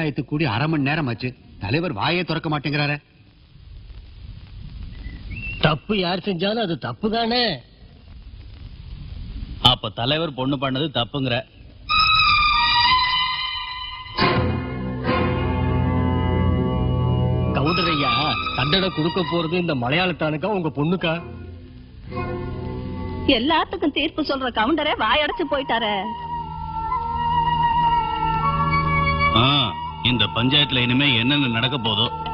பஞ்சாயத்து கூடி அரை மணி நேரம் ஆச்சு தலைவர் வாயே திறக்க மாட்டேங்கிறாரே தப்பு யார் செஞ்சாலும் அது தப்பு தானே அப்ப தலைவர் பொண்ணு பண்ணது தப்புங்கிற கவுண்டர் ஐயா தண்டனை கொடுக்க போறது இந்த மலையாளத்தானுக்கா உங்க பொண்ணுக்கா எல்லாத்துக்கும் தீர்ப்பு சொல்ற கவுண்டரே வாயடைச்சு போயிட்டாரே ஆ, இந்த பஞ்சாயத்துல இனிமே என்னென்ன நடக்க போதோ